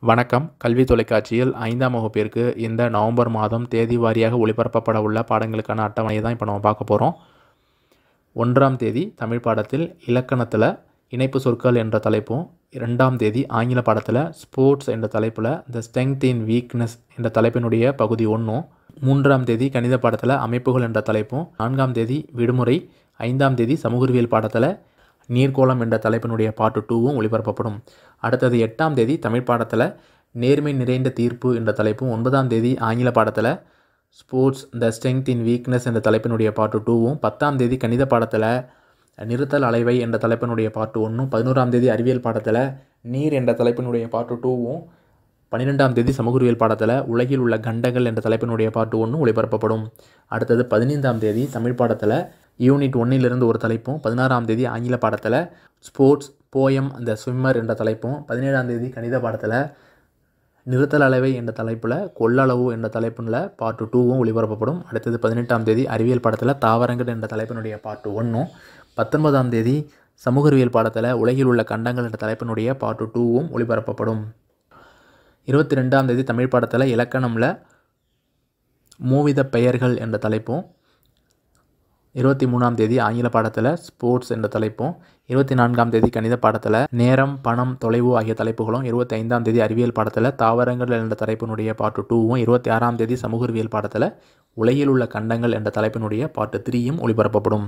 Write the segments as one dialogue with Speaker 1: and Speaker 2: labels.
Speaker 1: வணக்கம் கல்வி தொலைக்காட்சியில் ஐந்தாம் வகுப்பிற்கு இந்த நவம்பர் மாதம் தேதி வாரியாக ஒளிபரப்பப்பட உள்ள பாடங்களுக்கான அட்டவணையை தான் இப்போ நம்ம பார்க்க போகிறோம் ஒன்றாம் தேதி தமிழ் பாடத்தில் இலக்கணத்தில் இணைப்பு சொற்கள் என்ற தலைப்பும் இரண்டாம் தேதி ஆங்கில பாடத்தில் ஸ்போர்ட்ஸ் என்ற தலைப்பில் த ஸ்ட்ரெங்த் இன் வீக்னஸ் என்ற தலைப்பினுடைய பகுதி ஒன்றும் மூன்றாம் தேதி கணித பாடத்தில் அமைப்புகள் என்ற தலைப்பும் நான்காம் தேதி விடுமுறை ஐந்தாம் தேதி சமூகவியல் பாடத்தில் நீர்க்கோளம் என்ற தலைப்பினுடைய பாட்டு டூவும் ஒளிபரப்பப்படும் அடுத்தது எட்டாம் தேதி தமிழ் பாடத்தில் நேர்மை நிறைந்த தீர்ப்பு என்ற தலைப்பும் ஒன்பதாம் தேதி ஆங்கில பாடத்தில் sports the strength in weakness என்ற தலைப்பினுடைய பாட்டு டூவும் பத்தாம் தேதி கணித பாடத்தில் நிறுத்தல் அலைவை என்ற தலைப்பினுடைய பாட்டு ஒன்றும் பதினோராம் தேதி அறிவியல் பாடத்தில் நீர் என்ற தலைப்பினுடைய பாட்டு டூவும் பன்னிரெண்டாம் தேதி சமூகவியல் பாடத்தில் உலகில் உள்ள கண்டங்கள் என்ற தலைப்பினுடைய பாட்டு ஒன்றும் ஒளிபரப்பப்படும் அடுத்தது பதினைந்தாம் தேதி தமிழ் பாடத்தில் யூனிட் ஒன்னிலிருந்து ஒரு தலைப்பும் பதினாறாம் தேதி ஆங்கில பாடத்தில் ஸ்போர்ட்ஸ் போயம் அந்த ஸ்விம்மர் என்ற தலைப்பும் பதினேழாம் தேதி கணித பாடத்தில் நிறுத்தல் அளவை என்ற தலைப்பில் கொள்ளளவு என்ற தலைப்பில் பாட்டு டூவும் ஒளிபரப்பப்படும் அடுத்தது பதினெட்டாம் தேதி அறிவியல் பாடத்தில் தாவரங்கள் என்ற தலைப்பினுடைய பாட்டு ஒன்றும் பத்தொன்பதாம் தேதி சமூகவியல் பாடத்தில் உலகில் உள்ள கண்டங்கள் என்ற தலைப்பினுடைய பாட்டு டூவும் ஒளிபரப்பப்படும் இருபத்தி ரெண்டாம் தேதி தமிழ் பாடத்தில் இலக்கணமில் மூவித பெயர்கள் என்ற தலைப்பும் இருபத்தி மூணாம் தேதி ஆங்கில பாடத்தில் ஸ்போர்ட்ஸ் என்ற தலைப்பும் இருபத்தி நான்காம் தேதி கணித பாடத்தில் நேரம் பணம் தொலைவு ஆகிய தலைப்புகளும் இருபத்தி ஐந்தாம் தேதி அறிவியல் பாடத்தில் தாவரங்கள் என்ற தலைப்பினுடைய பாட்டு டூவும் இருபத்தி ஆறாம் தேதி சமூகவியல் பாடத்தில் உலகில் உள்ள கண்டங்கள் என்ற தலைப்பினுடைய பாட்டு த்ரீயும் ஒளிபரப்பப்படும்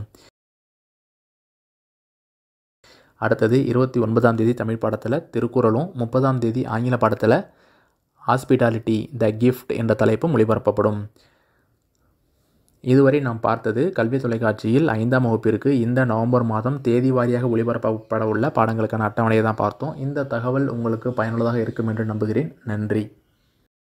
Speaker 1: அடுத்தது இருபத்தி ஒன்பதாம் தேதி தமிழ் பாடத்தில் திருக்குறளும் முப்பதாம் தேதி ஆங்கில பாடத்தில் ஹாஸ்பிட்டாலிட்டி த கிஃப்ட் என்ற தலைப்பும் ஒளிபரப்பப்படும் இதுவரை நாம் பார்த்தது கல்வி தொலைக்காட்சியில் ஐந்தாம் வகுப்பிற்கு இந்த நவம்பர் மாதம் தேதி வாரியாக ஒளிபரப்பப்பட உள்ள பாடங்களுக்கான அட்டவணையை தான் பார்த்தோம் இந்த தகவல் உங்களுக்கு பயனுள்ளதாக இருக்கும் என்று நம்புகிறேன் நன்றி